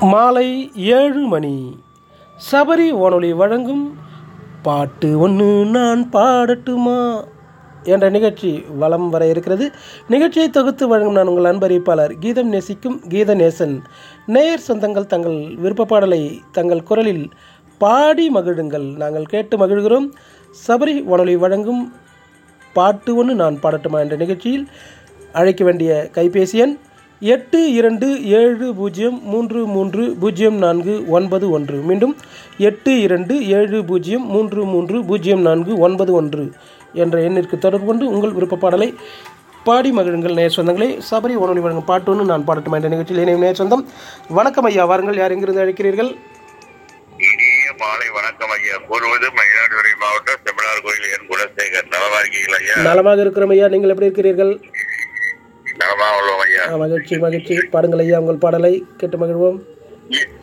மாலை ஏழு மணி சபரி வானொலி வழங்கும் பாட்டு ஒன்று நான் பாடட்டுமா என்ற நிகழ்ச்சி வலம் வர இருக்கிறது நிகழ்ச்சியை தொகுத்து வழங்கும் நான் உங்கள் அன்பறிவிப்பாளர் கீதம் நேசிக்கும் கீத நேசன் நேயர் சொந்தங்கள் தங்கள் விருப்ப பாடலை தங்கள் குரலில் பாடி மகிழுங்கள் நாங்கள் கேட்டு மகிழ்கிறோம் சபரி வானொலி வழங்கும் பாட்டு ஒன்று நான் பாடட்டுமா என்ற நிகழ்ச்சியில் அழைக்க வேண்டிய கைபேசி எண் எட்டு இரண்டு ஏழு பூஜ்ஜியம் மூன்று மூன்று பூஜ்ஜியம் நான்கு ஒன்பது ஒன்று மீண்டும் எட்டு இரண்டு ஏழு பூஜ்ஜியம் மூன்று மூன்று பூஜ்ஜியம் நான்கு ஒன்பது ஒன்று என்ற எண்ணிற்கு தொடர்பு கொண்டு உங்கள் விருப்ப பாடலை பாடி மகிழுங்கள் நேர் சொந்தங்களே சபரி உணவு வழங்கும் பாட்டு ஒன்று நான் பாடட்டுமா என்ற நிகழ்ச்சியில் இணையும் நேர் சொந்தம் வணக்கம் ஐயா வாருங்கள் யார் எங்கிருந்து அழைக்கிறீர்கள் இனிய மாலை வணக்கம் ஐயா கூறுவது மயிலாடுதுறை மாவட்டம் செம்மனார் கோயில் என் குலசேகர் நலமா இருக்கீங்களா ஐயா நலமாக இருக்கிறோம் ஐயா நீங்கள் எப்படி இருக்கிறீர்கள் நலமா உள்ளோம் ஐயா ஆ, மகிழ்ச்சி மகிழ்ச்சி பாடுங்கள் ஐயா உங்கள் பாடலை கேட்டு மகிழ்வோம் இ-